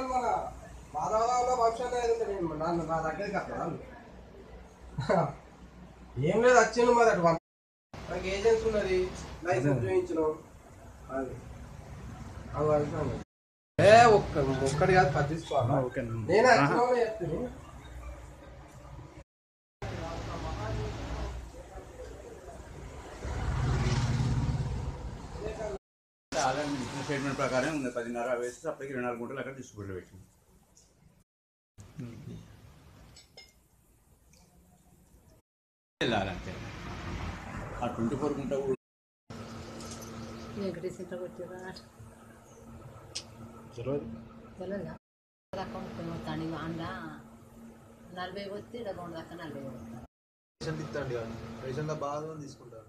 అసలు మన మాధవరావులో భవిష్యత్తు ఏది ఉంది? నేను నన్ను నా దగ్గరికి అక్కడ ఏం లేదు వచ్చిండు మరి అటు నాకు ఏజెన్సీ ఉన్నది లైసెన్స్ చూపించను అది అవి అంటున్నాను. ఏ ఒక్క ఒక్కటి కాదు పట్టించుకోవాలా ఓకే నేను వచ్చిన చెప్తాను ఆల్రెడీ మీరు ఇచ్చిన స్టేట్మెంట్ ప్రకారం ఉంది పదిన్నర వేస్తే అప్పటికి ఇరవై నాలుగు గంటలు అక్కడ డిస్ట్రిబ్యూటర్ పెట్టింది వెళ్ళాలంటే ఆ ట్వంటీ ఫోర్ గుంట కూడా వెంకటేశ్వర ఇంట్లో కొట్టిరా తెలియదా అకౌంట్ కొడతాను అండ నలభై వచ్చి అకౌంట్ దాకా నలభై కొడతాను రేషన్ ఇస్తాండి కానీ రేషన్లో బాగా తీసుకుంటారు